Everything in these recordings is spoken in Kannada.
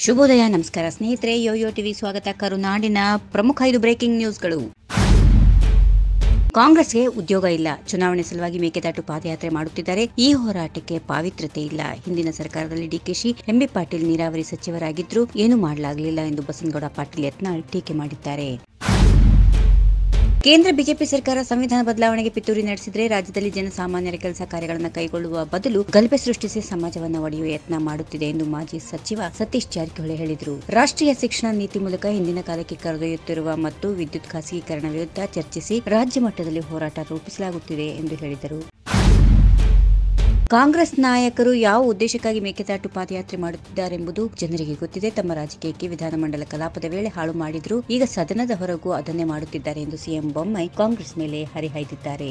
ಶುಭೋದಯ ನಮಸ್ಕಾರ ಸ್ನೇಹಿತರೆ ಯೋಯೋ ಟಿವಿ ಸ್ವಾಗತ ಕರುನಾಡಿನ ಪ್ರಮುಖ ಐದು ಬ್ರೇಕಿಂಗ್ ನ್ಯೂಸ್ಗಳು ಕಾಂಗ್ರೆಸ್ಗೆ ಉದ್ಯೋಗ ಇಲ್ಲ ಚುನಾವಣೆ ಸಲುವಾಗಿ ಮೇಕೆದಾಟು ಪಾದಯಾತ್ರೆ ಮಾಡುತ್ತಿದ್ದಾರೆ ಈ ಹೋರಾಟಕ್ಕೆ ಪಾವಿತ್ರತೆ ಇಲ್ಲ ಹಿಂದಿನ ಸರ್ಕಾರದಲ್ಲಿ ಡಿಕೆಶಿ ಎಂಬಿ ಪಾಟೀಲ್ ನೀರಾವರಿ ಸಚಿವರಾಗಿದ್ರು ಏನೂ ಮಾಡಲಾಗಲಿಲ್ಲ ಎಂದು ಬಸನಗೌಡ ಪಾಟೀಲ್ ಯತ್ನಾಳ್ ಟೀಕೆ ಮಾಡಿದ್ದಾರೆ ಕೇಂದ್ರ ಬಿಜೆಪಿ ಸರ್ಕಾರ ಸಂವಿಧಾನ ಬದಲಾವಣೆಗೆ ಪಿತೂರಿ ನಡೆಸಿದ್ರೆ ರಾಜ್ಯದಲ್ಲಿ ಜನಸಾಮಾನ್ಯರ ಕೆಲಸ ಕಾರ್ಯಗಳನ್ನು ಕೈಗೊಳ್ಳುವ ಬದಲು ಗಲಭೆ ಸೃಷ್ಟಿಸಿ ಸಮಾಜವನ್ನು ಒಡೆಯುವ ಯತ್ನ ಮಾಡುತ್ತಿದೆ ಎಂದು ಮಾಜಿ ಸಚಿವ ಸತೀಶ್ ಜಾರಕಿಹೊಳಿ ಹೇಳಿದರು ರಾಷ್ಟ್ರೀಯ ಶಿಕ್ಷಣ ನೀತಿ ಮೂಲಕ ಹಿಂದಿನ ಕಾಲಕ್ಕೆ ಕರೆದೊಯ್ಯುತ್ತಿರುವ ಮತ್ತು ವಿದ್ಯುತ್ ಖಾಸಗೀಕರಣ ವಿರುದ್ಧ ಚರ್ಚಿಸಿ ರಾಜ್ಯ ಮಟ್ಟದಲ್ಲಿ ಹೋರಾಟ ರೂಪಿಸಲಾಗುತ್ತಿದೆ ಎಂದು ಹೇಳಿದರು ಕಾಂಗ್ರೆಸ್ ನಾಯಕರು ಯಾವ ಉದ್ದೇಶಕ್ಕಾಗಿ ಮೇಕೆದಾಟು ಪಾದಯಾತ್ರೆ ಮಾಡುತ್ತಿದ್ದಾರೆಂಬುದು ಜನರಿಗೆ ಗೊತ್ತಿದೆ ತಮ್ಮ ರಾಜಕೀಯಕ್ಕೆ ವಿಧಾನಮಂಡಲ ಕಲಾಪದ ವೇಳೆ ಹಾಳು ಮಾಡಿದ್ರು ಈಗ ಸದನದ ಹೊರಗೂ ಅದನ್ನೇ ಮಾಡುತ್ತಿದ್ದಾರೆ ಎಂದು ಸಿಎಂ ಬೊಮ್ಮಾಯಿ ಕಾಂಗ್ರೆಸ್ ಮೇಲೆ ಹರಿಹಾಯ್ದಿದ್ದಾರೆ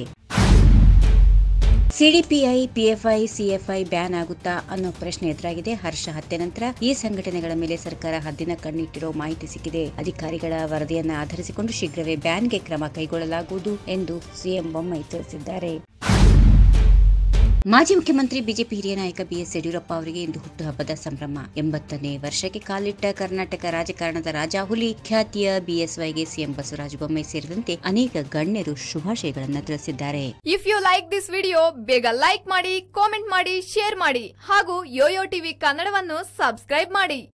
ಸಿಡಿಪಿಐ ಪಿಎಫ್ಐ ಸಿಎಫ್ಐ ಬ್ಯಾನ್ ಆಗುತ್ತಾ ಅನ್ನೋ ಪ್ರಶ್ನೆ ಎದುರಾಗಿದೆ ಹರ್ಷ ಹತ್ಯೆ ನಂತರ ಈ ಸಂಘಟನೆಗಳ ಮೇಲೆ ಸರ್ಕಾರ ಹದ್ದಿನ ಕಣ್ಣಿಟ್ಟಿರೋ ಮಾಹಿತಿ ಸಿಕ್ಕಿದೆ ಅಧಿಕಾರಿಗಳ ವರದಿಯನ್ನ ಆಧರಿಸಿಕೊಂಡು ಶೀಘ್ರವೇ ಬ್ಯಾನ್ಗೆ ಕ್ರಮ ಕೈಗೊಳ್ಳಲಾಗುವುದು ಎಂದು ಸಿಎಂ ಬೊಮ್ಮಾಯಿ ತಿಳಿಸಿದ್ದಾರೆ ಮಾಜಿ ಮುಖ್ಯಮಂತ್ರಿ ಬಿಜೆಪಿ ಹಿರಿಯ ನಾಯಕ ಬಿಎಸ್ ಯಡಿಯೂರಪ್ಪ ಅವರಿಗೆ ಇಂದು ಹುಟ್ಟುಹಬ್ಬದ ಸಂಭ್ರಮ ಎಂಬತ್ತನೇ ವರ್ಷಕ್ಕೆ ಕಾಲಿಟ್ಟ ಕರ್ನಾಟಕ ರಾಜಕಾರಣದ ರಾಜಾಹುಲಿ ಖ್ಯಾತಿಯ ಬಿಎಸ್ವೈಗೆ ಸಿಎಂ ಬಸವರಾಜ ಬೊಮ್ಮಾಯಿ ಸೇರಿದಂತೆ ಅನೇಕ ಗಣ್ಯರು ಶುಭಾಶಯಗಳನ್ನು ತಿಳಿಸಿದ್ದಾರೆ if you like this video ಬೇಗ ಲೈಕ್ ಮಾಡಿ ಕಾಮೆಂಟ್ ಮಾಡಿ ಶೇರ್ ಮಾಡಿ ಹಾಗೂ ಯೋಯೋ ಟಿವಿ ಕನ್ನಡವನ್ನು ಸಬ್ಸ್ಕ್ರೈಬ್ ಮಾಡಿ